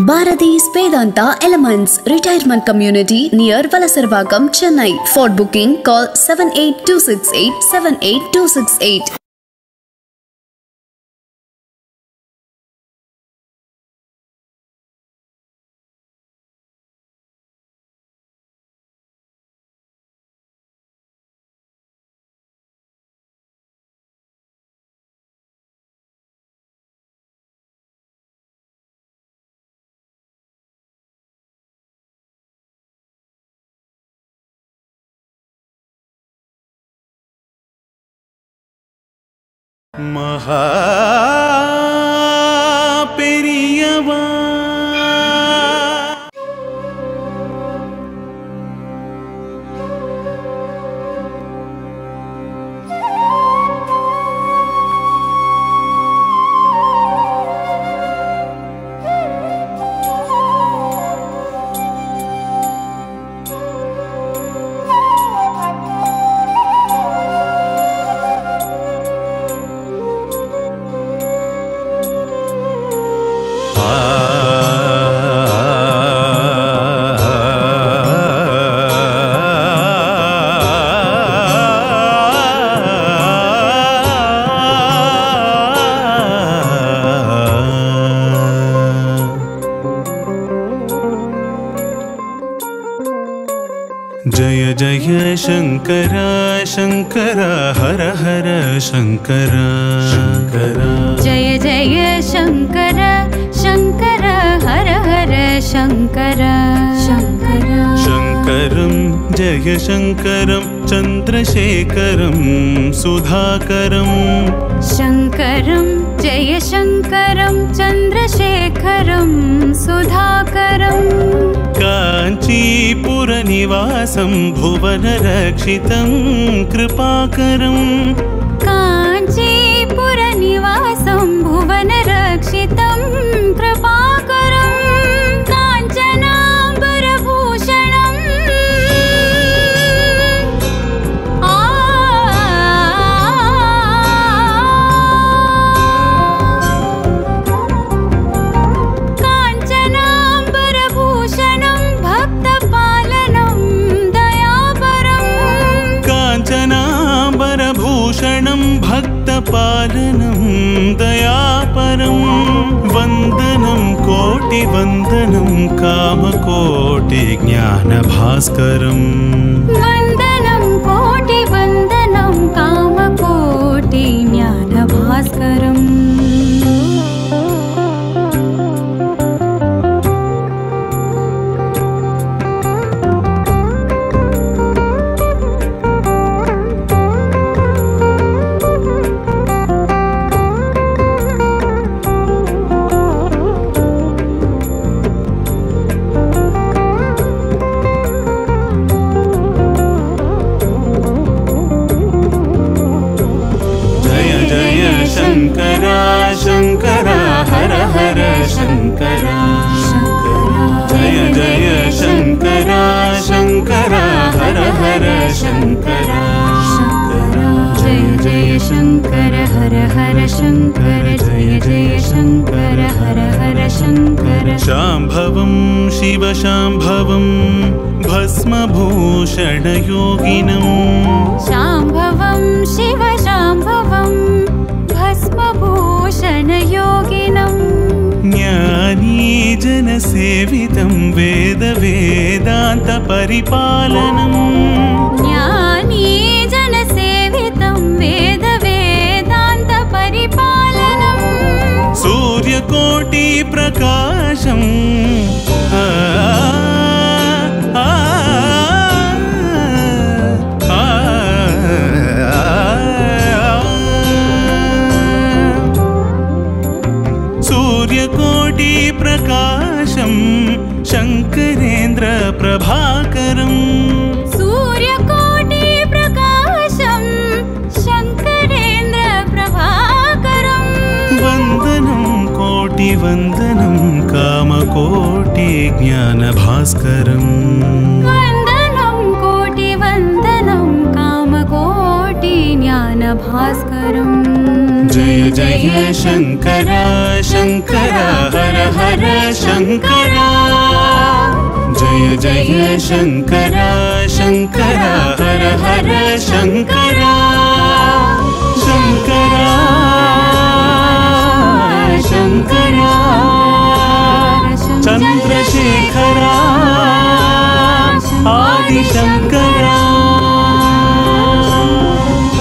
Bharati's Vedanta Elements Retirement Community near Valasarvagam, Chennai. For booking, call 78268 78268. மகா பெரியவா जय जय शङ्कर शङ्कर हर हर शङ्कर शङ्कर जय जय शङ्कर शङ्कर हर हर शङ्कर शङ्कर शङ्करं जय शङ्करं चन्द्रशेखरं सुधाकरं शङ्करं जय शङ्करं चन्द्रशेखरं सुधाकरं काञ्चीपुरनिवासं भुवनरक्षितं कृपाकरम् काञ्चीपुरनिवासं भुवनरक्षितं कृपाकरं काञ्चनाम्बरभूषणम् आ काञ्चनाम्बरभूषणं भक्तपालनं दयापरम् काञ्चनाम्बरभूषणं भक्तपालनं दयापरं वन्दनं कोटिवन्दनं कामकोटिज्ञानभास्करम् वन्दनं कोटिवन्दनं कामकोटि ज्ञानभास्करम् जय जय शङ्कर शङ्कर हर हर शङ्कर जय जय शङ्कर शङ्कर हर हर शङ्कर जय जय शङ्कर हर हर शङ्कर जय जय शङ्कर हर हर शङ्कर शाम्भवं शिवशाम्भवं भस्मभूषणयोगिनम् शाम्भवं शिव शाम्भवं भस्मभूषणयोगिनम् ज्ञानीजनसेवितं वेदवेदान्तपरिपालनम् ज्ञानी जनसेवितं वेदवेदान्तपरिपालनम् सूर्यकोटिप्रकाशम् आ, आ, आ, सूर्यकोटिप्रकाशं शङ्करेन्द्रप्रभाकरम् सूर्यकोटिप्रकाशं शङ्करेन्द्रप्रभाकरम् वन्दनं कोटिवन्दनं कामकोटिज्ञानभास्करम् वन्दनं कोटिवन्दनं कामकोटि ज्ञानभास्करम् जय जय शङ्कर शङ्कर हर हर शङ्कर जय शङ्कर शङ्कर हर हर शङ्कर शङ्कर शङ्कर चन्द्रशेखर आदिशङ्कर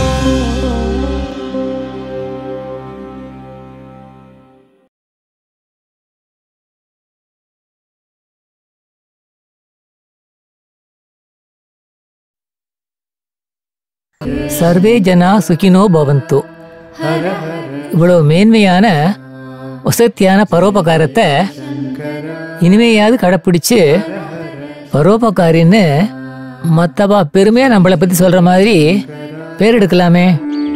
சர்வே ஜனா சுகினோ பவந்து இவ்வளவு மேன்மையான வசத்தியான பரோபகாரத்தை இனிமையாவது கடைப்பிடிச்சு பரோபகாரின்னு மத்தவா பெருமையா நம்மளை பத்தி சொல்ற மாதிரி பேர் எடுக்கலாமே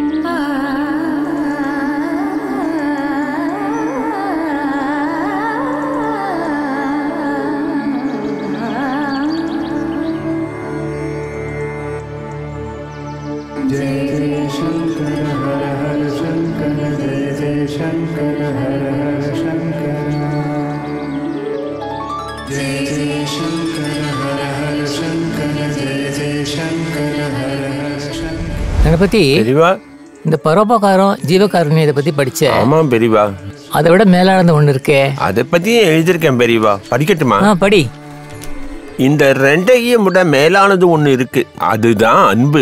கணபதி பெரியவா இந்த பரோபகாரம் ஜீவகாருண்யம் இதை பத்தி படிச்ச ஆமாம் பெரியவா அதை விட மேலானது ஒண்ணு இருக்கே அதை பத்தியும் எழுதியிருக்கேன் பெரியவா படிக்கட்டுமா ஆ படி இந்த ரெண்டையும் விட மேலானது ஒண்ணு இருக்கு அதுதான் அன்பு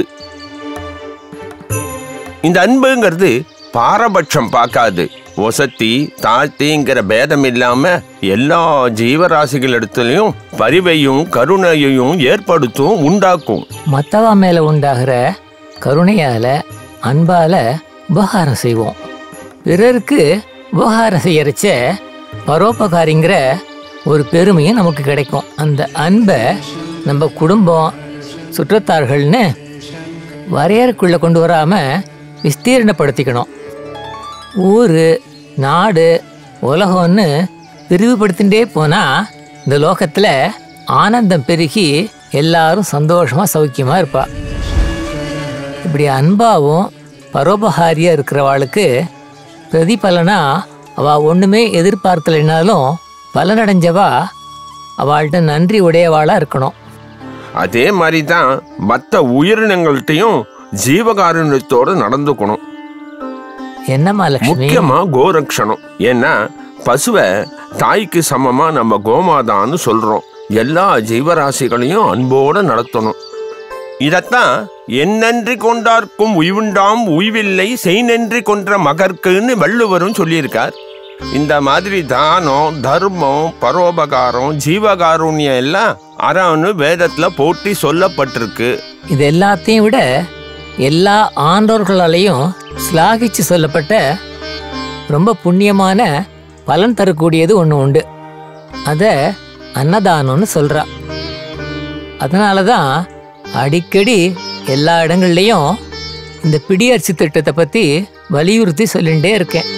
இந்த அன்புங்கிறது பாரபட்சம் பார்க்காது ஒசத்தி தாழ்த்திங்கிற பேதம் இல்லாம எல்லா ஜீவராசிகளிடத்துலயும் பரிவையும் கருணையையும் ஏற்படுத்தும் உண்டாக்கும் மத்தவா மேல உண்டாகிற கருணையால அன்பால உபகாரம் செய்வோம் பிறருக்கு உபகாரம் செய்யறச்ச பரோபகாரிங்கிற ஒரு பெருமையும் நமக்கு கிடைக்கும் அந்த அன்பை நம்ம குடும்பம் சுற்றத்தார்கள்னு வரையறைக்குள்ள கொண்டு வராம விஸ்தீரணப்படுத்திக்கணும் ஊர் நாடு உலகம்னு விரிவுபடுத்திகிட்டே போனா இந்த லோகத்துல ஆனந்தம் பெருகி எல்லாரும் சந்தோஷமா சௌக்கியமா இருப்பா இப்படி அன்பாவும் பரோபகாரியா இருக்கிறவாளுக்கு பிரதிபலனா அவ ஒண்ணுமே எதிர்பார்க்கலைனாலும் பலனடைஞ்சவா அவள்கிட்ட நன்றி உடையவாளா இருக்கணும் அதே மாதிரி தான் மற்ற உயிரினங்கள்ட்டையும் ஜீவகாருண்யத்தோட நடந்துக்கணும் என்னம்மா லட்சுமி முக்கியமா கோரக்ஷணம் ஏன்னா பசுவை தாய்க்கு சமமா நம்ம கோமாதான்னு சொல்றோம் எல்லா ஜீவராசிகளையும் அன்போட நடத்தணும் இதத்தான் என்னன்றி கொண்டார்க்கும் உய்வுண்டாம் உய்வில்லை செய்நன்றி கொன்ற மகர்க்குன்னு வள்ளுவரும் சொல்லியிருக்கார் இந்த மாதிரி தானம் தர்மம் பரோபகாரம் ஜீவகாருண்யம் எல்லாம் அறான்னு வேதத்துல போட்டி சொல்லப்பட்டிருக்கு இது எல்லாத்தையும் விட எல்லா ஆண்டோர்களாலையும் ஸ்லாகிச்சு சொல்லப்பட்ட ரொம்ப புண்ணியமான பலன் தரக்கூடியது ஒன்று உண்டு அதை அன்னதானம்னு சொல்றா அதனால தான் அடிக்கடி எல்லா இடங்கள்லையும் இந்த பிடியரிசி திட்டத்தை பற்றி வலியுறுத்தி சொல்லிகிட்டே இருக்கேன்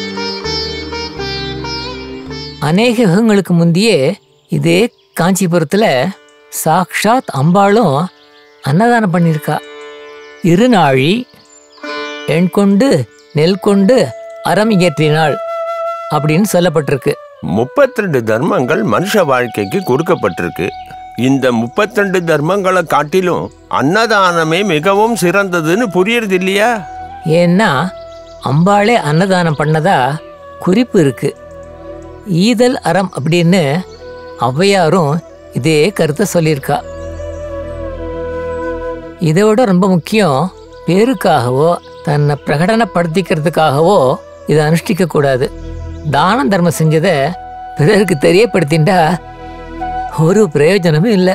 அநேக யுகங்களுக்கு முந்தையே இதே காஞ்சிபுரத்தில் சாக்ஷாத் அம்பாளும் அன்னதானம் பண்ணியிருக்கா இருநாழி எண் கொண்டு நெல் கொண்டு அறம் இயற்றினாள் அப்படின்னு சொல்லப்பட்டிருக்கு முப்பத்தி ரெண்டு தர்மங்கள் மனுஷ வாழ்க்கைக்கு கொடுக்கப்பட்டிருக்கு இந்த முப்பத்தி ரெண்டு தர்மங்களை காட்டிலும் அன்னதானமே மிகவும் சிறந்ததுன்னு புரியுறது இல்லையா ஏன்னா அம்பாளே அன்னதானம் பண்ணதா குறிப்பு இருக்கு ஈதல் அறம் அப்படின்னு ஔவையாரும் இதே கருத்தை சொல்லியிருக்கா இதை விட ரொம்ப முக்கியம் பேருக்காகவோ தன்னை பிரகடனப்படுத்திக்கிறதுக்காகவோ இதை அனுஷ்டிக்க கூடாது தானம் தர்மம் செஞ்சதை பிறருக்கு தெரியப்படுத்திண்டா ஒரு பிரயோஜனமும் இல்லை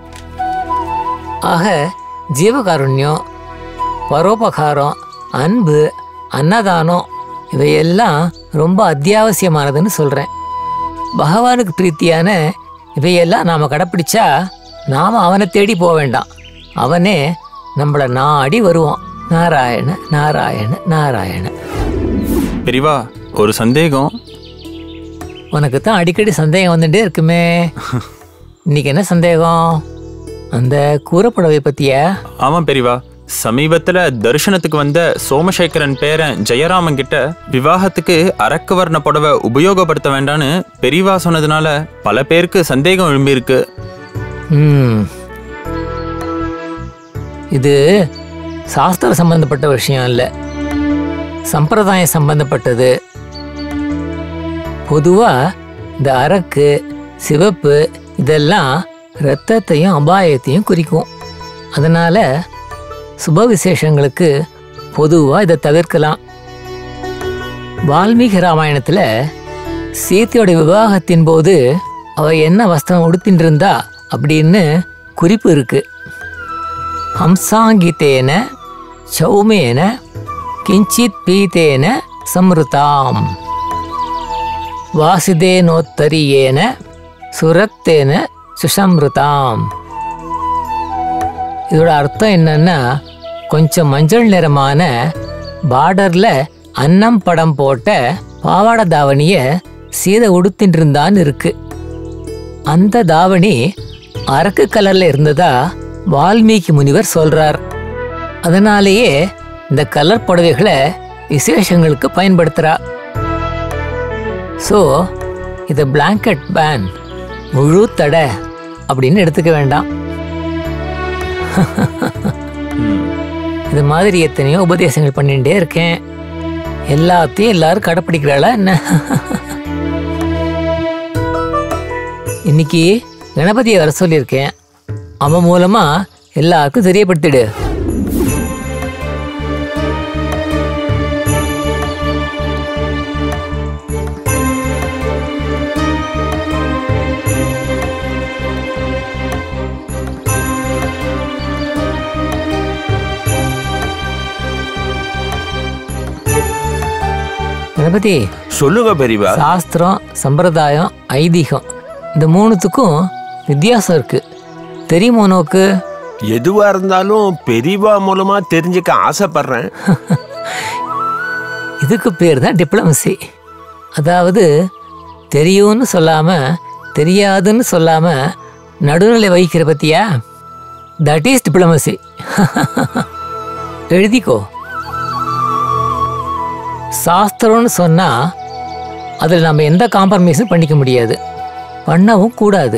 ஆக ஜீவகாருண்யம் பரோபகாரம் அன்பு அன்னதானம் இவையெல்லாம் ரொம்ப அத்தியாவசியமானதுன்னு சொல்கிறேன் பகவானுக்கு பிரீத்தியான இவையெல்லாம் நாம் கடைப்பிடிச்சா நாம் அவனை தேடி போக வேண்டாம் அவனே நம்மளை நாடி வருவான் நாராயண நாராயண நாராயண பெரியவா ஒரு சந்தேகம் உனக்கு தான் அடிக்கடி சந்தேகம் வந்துட்டே இருக்குமே இன்னைக்கு என்ன சந்தேகம் அந்த கூரப்புடவை பத்தியா ஆமாம் பெரியவா சமீபத்துல தரிசனத்துக்கு வந்த சோமசேகரன் பேரன் ஜெயராமன் கிட்ட விவாகத்துக்கு அரக்கு வர்ண புடவை உபயோகப்படுத்த வேண்டான்னு பெரியவா சொன்னதுனால பல பேருக்கு சந்தேகம் எழும்பியிருக்கு ம் இது சாஸ்திர சம்பந்தப்பட்ட விஷயம் இல்லை சம்பிரதாயம் சம்பந்தப்பட்டது பொதுவா இந்த அரக்கு சிவப்பு இதெல்லாம் இரத்தத்தையும் அபாயத்தையும் குறிக்கும் அதனால சுப விசேஷங்களுக்கு பொதுவா இதை தவிர்க்கலாம் வால்மீகி ராமாயணத்துல சீத்தையோட விவாகத்தின் போது அவ என்ன வஸ்திரம் உடுத்தின்னு இருந்தா அப்படின்னு குறிப்பு இருக்கு ஹம்சாங்கித்தேன சௌமேன கிஞ்சித் பீதேன சம்ருதாம் வாசுதேனோத்தரியேன சுரத்தேன சுசம்ருதாம் இதோட அர்த்தம் என்னன்னா கொஞ்சம் மஞ்சள் நிறமான பார்டர்ல அன்னம் படம் போட்ட பாவாடை தாவணிய சீதை உடுத்தின்னு இருந்தான்னு இருக்கு அந்த தாவணி அரக்கு கலர்ல இருந்ததா வால்மீகி முனிவர் சொல்றார் அதனாலேயே இந்த கலர் புடவைகளை விசேஷங்களுக்கு பயன்படுத்துறா ஸோ இதை பிளாங்கெட் பேன் முழு தடை அப்படின்னு எடுத்துக்க வேண்டாம் இது மாதிரி எத்தனையோ உபதேசங்கள் பண்ணிட்டே இருக்கேன் எல்லாத்தையும் எல்லாரும் கடைப்பிடிக்கிறாளா என்ன இன்னைக்கு கணபதியை வர சொல்லியிருக்கேன் அவன் மூலமா எல்லாருக்கும் தெரியப்படுத்திடு கணபதி சொல்லுங்க பெரியவா சாஸ்திரம் சம்பிரதாயம் ஐதீகம் இந்த மூணுத்துக்கும் வித்தியாசம் இருக்கு தெரியுமா உனக்கு எதுவா இருந்தாலும் பெரியவா மூலமா தெரிஞ்சுக்க ஆசைப்படுறேன் இதுக்கு பேர் தான் டிப்ளமசி அதாவது தெரியும்னு சொல்லாம தெரியாதுன்னு சொல்லாம நடுநிலை வகிக்கிற பத்தியா தட் இஸ் டிப்ளமசி எழுதிக்கோ சாஸ்திரம்னு சொன்னா அதில் நம்ம எந்த காம்ப்ரமைஸும் பண்ணிக்க முடியாது பண்ணவும் கூடாது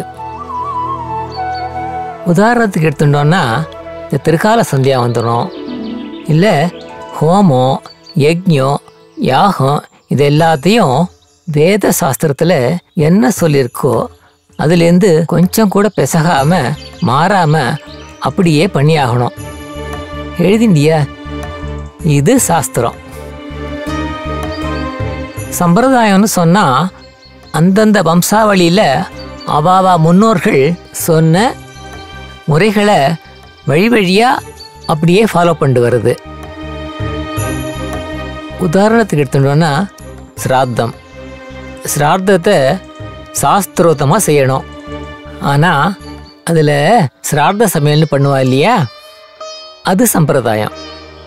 உதாரணத்துக்கு எடுத்துட்டோம்னா இந்த திருக்கால சந்தியா வந்துடும் இல்லை ஹோமம் யஜ்ஞம் யாகம் இது எல்லாத்தையும் வேத சாஸ்திரத்தில் என்ன சொல்லியிருக்கோ அதுலேருந்து கொஞ்சம் கூட பிசகாம மாறாம அப்படியே பண்ணி ஆகணும் எழுதிண்டியா இது சாஸ்திரம் சம்பிரதாயம்னு சொன்னா அந்தந்த வம்சாவளியில அவாவா முன்னோர்கள் சொன்ன முறைகளை வழி வழியா அப்படியே ஃபாலோ பண்ணிட்டு வருது உதாரணத்துக்கு எடுத்துட்டோம்னா சிராத்தம் சிரார்த்தத்தை சாஸ்திரோத்தமாக செய்யணும் ஆனால் அதில் சிரார்த்த சமையல்னு பண்ணுவா இல்லையா அது சம்பிரதாயம்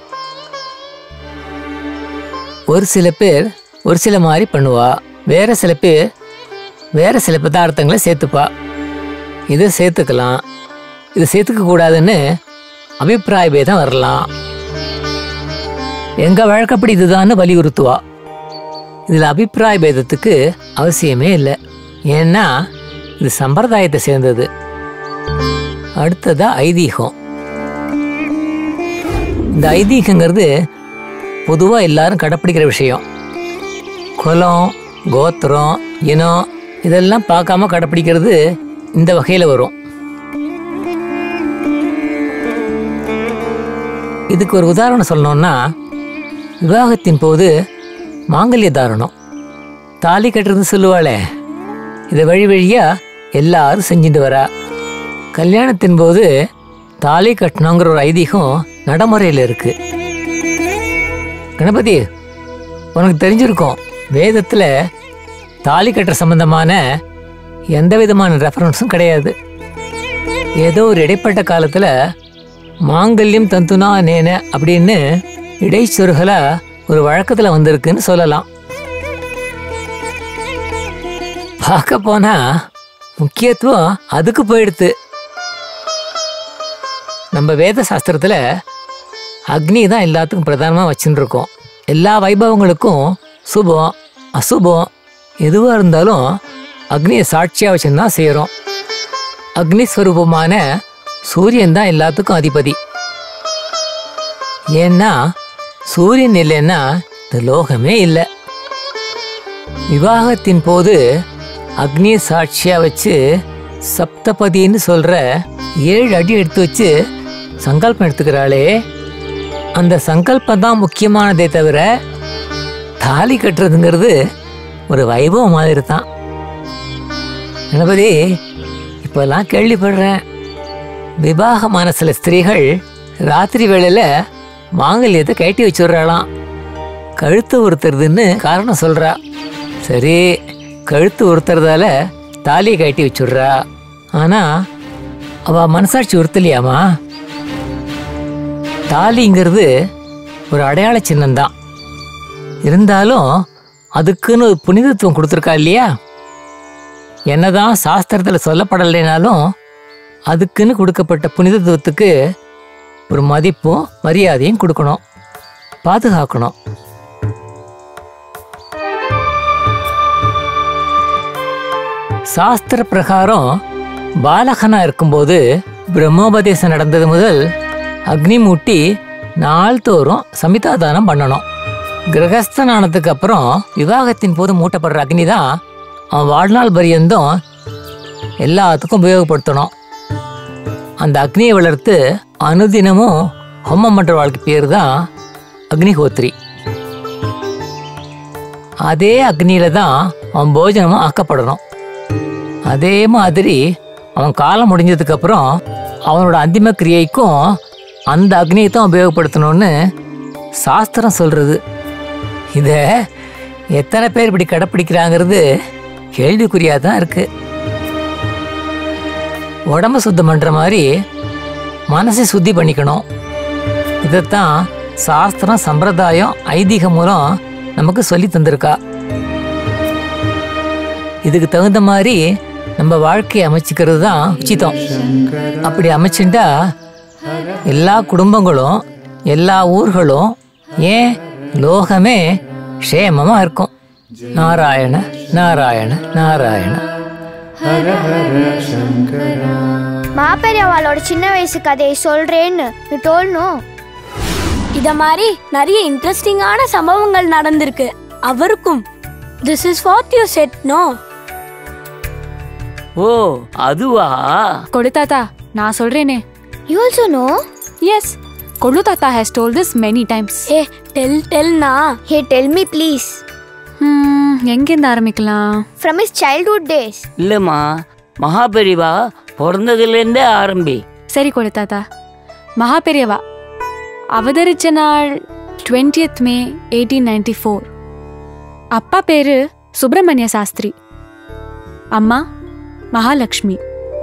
ஒரு சில பேர் ஒரு சில மாதிரி பண்ணுவா வேற சில பேர் வேற சில பதார்த்தங்களை சேர்த்துப்பா இதை சேர்த்துக்கலாம் இது சேர்த்துக்க கூடாதுன்னு அபிப்பிராய பேதம் வரலாம் எங்க வழக்கப்படி இதுதான்னு வலியுறுத்துவா இதுல அபிப்பிராய பேதத்துக்கு அவசியமே இல்லை ஏன்னா இது சம்பிரதாயத்தை சேர்ந்தது அடுத்ததா ஐதீகம் இந்த ஐதீகங்கிறது பொதுவா எல்லாரும் கடைப்பிடிக்கிற விஷயம் குலம் கோத்திரம் இனம் இதெல்லாம் பார்க்காம கடைப்பிடிக்கிறது இந்த வகையில வரும் இதுக்கு ஒரு உதாரணம் சொல்லணும்னா விவாகத்தின் போது மாங்கல்ய தாரணம் தாலி கட்டுறது சொல்லுவாளே இதை வழி வழியா எல்லாரும் செஞ்சுட்டு வரா கல்யாணத்தின் போது தாலி கட்டணுங்கிற ஒரு ஐதீகம் நடைமுறையில் இருக்கு கணபதி உனக்கு தெரிஞ்சிருக்கும் வேதத்துல தாலி கட்டுற சம்பந்தமான எந்த விதமான ரெஃபரன்ஸும் கிடையாது ஏதோ ஒரு இடைப்பட்ட காலத்துல மாங்கல்யம் தந்துனா நேன அப்படின்னு இடைச்சொருகலா ஒரு வழக்கத்துல வந்திருக்குன்னு சொல்லலாம் பார்க்க போனா முக்கியத்துவம் அதுக்கு போயிடுத்து நம்ம வேத சாஸ்திரத்துல அக்னி தான் எல்லாத்துக்கும் பிரதானமா வச்சுன்னு இருக்கோம் எல்லா வைபவங்களுக்கும் சுபம் அசுபம் எதுவாக இருந்தாலும் அக்னியை சாட்சியாக வச்சுன்னு தான் செய்கிறோம் அக்னிஸ்வரூபமான சூரியன் தான் எல்லாத்துக்கும் அதிபதி ஏன்னா சூரியன் இல்லைன்னா இந்த லோகமே இல்லை விவாகத்தின் போது அக்னியை சாட்சியா வச்சு சப்தபதின்னு சொல்ற ஏழு அடி எடுத்து வச்சு சங்கல்பம் எடுத்துக்கிறாளே அந்த சங்கல்பம் தான் முக்கியமானதே தவிர தாலி கட்டுறதுங்கிறது ஒரு வைபவம் மாதிரி தான் கணபதி இப்பெல்லாம் கேள்விப்படுறேன் விவாகமான சில ஸ்திரீகள் ராத்திரி வேளையில மாங்கல்யத்தை கட்டி வச்சுடுறாளாம் கழுத்து உறுத்துறதுன்னு காரணம் சொல்றா சரி கழுத்து உறுத்துறதால தாலியை கட்டி வச்சுடுறா ஆனா அவ மனசாட்சி உறுத்தலையாமா தாலிங்கிறது ஒரு அடையாள சின்னம்தான் இருந்தாலும் அதுக்குன்னு ஒரு புனிதத்துவம் கொடுத்துருக்கா இல்லையா என்னதான் சாஸ்திரத்தில் சொல்லப்படலைனாலும் அதுக்குன்னு கொடுக்கப்பட்ட புனிதத்துவத்துக்கு ஒரு மதிப்பும் மரியாதையும் கொடுக்கணும் பாதுகாக்கணும் சாஸ்திர பிரகாரம் பாலகனா இருக்கும்போது பிரம்மோபதேசம் நடந்தது முதல் அக்னி மூட்டி நாள்தோறும் சமிதாதானம் பண்ணணும் கிரகஸ்தனானதுக்கு அப்புறம் விவாகத்தின் போது மூட்டப்படுற அக்னி தான் அவன் வாழ்நாள் பரியந்தம் எல்லாத்துக்கும் உபயோகப்படுத்தணும் அந்த அக்னியை வளர்த்து அனுதினமும் ஹோமம் பண்ற வாழ்க்கை பேர் தான் அக்னிஹோத்ரி அதே அக்னியில தான் அவன் போஜனமும் ஆக்கப்படணும் அதே மாதிரி அவன் காலம் முடிஞ்சதுக்கு அப்புறம் அவனோட அந்திம கிரியைக்கும் அந்த அக்னியை தான் உபயோகப்படுத்தணும்னு சாஸ்திரம் சொல்றது இத எத்தனை பேர் இப்படி கடைப்பிடிக்கிறாங்கிறது கேள்விக்குறியா தான் இருக்கு உடம்ப சுத்தம் பண்ற மாதிரி மனசை சுத்தி பண்ணிக்கணும் இதைத்தான் சாஸ்திரம் சம்பிரதாயம் ஐதீக மூலம் நமக்கு சொல்லி தந்திருக்கா இதுக்கு தகுந்த மாதிரி நம்ம வாழ்க்கையை அமைச்சுக்கிறது தான் உச்சிதம் அப்படி அமைச்சுட்டா எல்லா குடும்பங்களும் எல்லா ஊர்களும் ஏன் லோகமே க்ஷேமமா இருக்கும் நாராயண நாராயண நாராயண மாப்பெரியவாளோட சின்ன வயசு கதையை சொல்றேன்னு யூ டோல்னும் இத மாதிரி நிறைய இன்ட்ரெஸ்டிங்கான சம்பவங்கள் நடந்திருக்கு அவருக்கும் this is what you said no oh அதுவா கொடு தாத்தா நான் சொல்றேனே யூ ஆல்சோ நோ எஸ் கொள்ளு தாத்தா has told this many times hey tell டெல்னா ஹே டெல் மீ ப்ளீஸ் எங்கேருந்து ஆரம்பிக்கலாம் ஃப்ரம் இஸ் சைல்ட்ஹுட் டேஸ் இல்லம்மா மகாபெரிவா பிறந்ததுலேருந்தே ஆரம்பி சரி கொடு தாத்தா மகா பெரியவா அவதரிச்ச நாள் twentieth May eighteen ninety four அப்பா பேரு சுப்பிரமணிய சாஸ்திரி அம்மா மகாலட்சுமி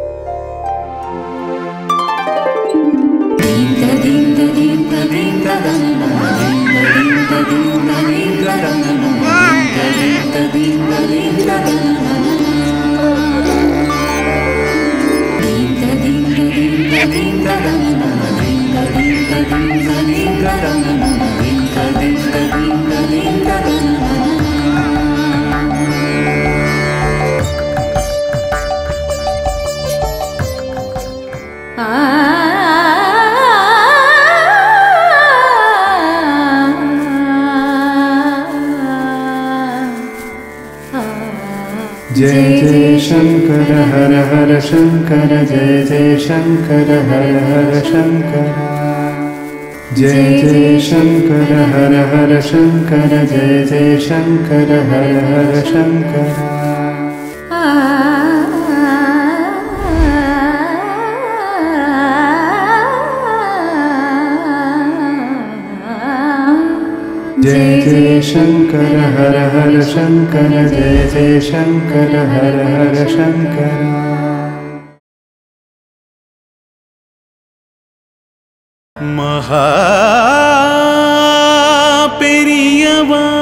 जय जय शङ्कर हर हर शङ्कर जय जय शङ्कर हर हर शङ्कर जय जय शङ्कर हर हर शङ्कर जय जय शङ्कर हर हर शङ्कर जय जय शङ्कर हर हर शङ्कर जय जय शङ्कर हर हर शङ्कर மகா பெரியவா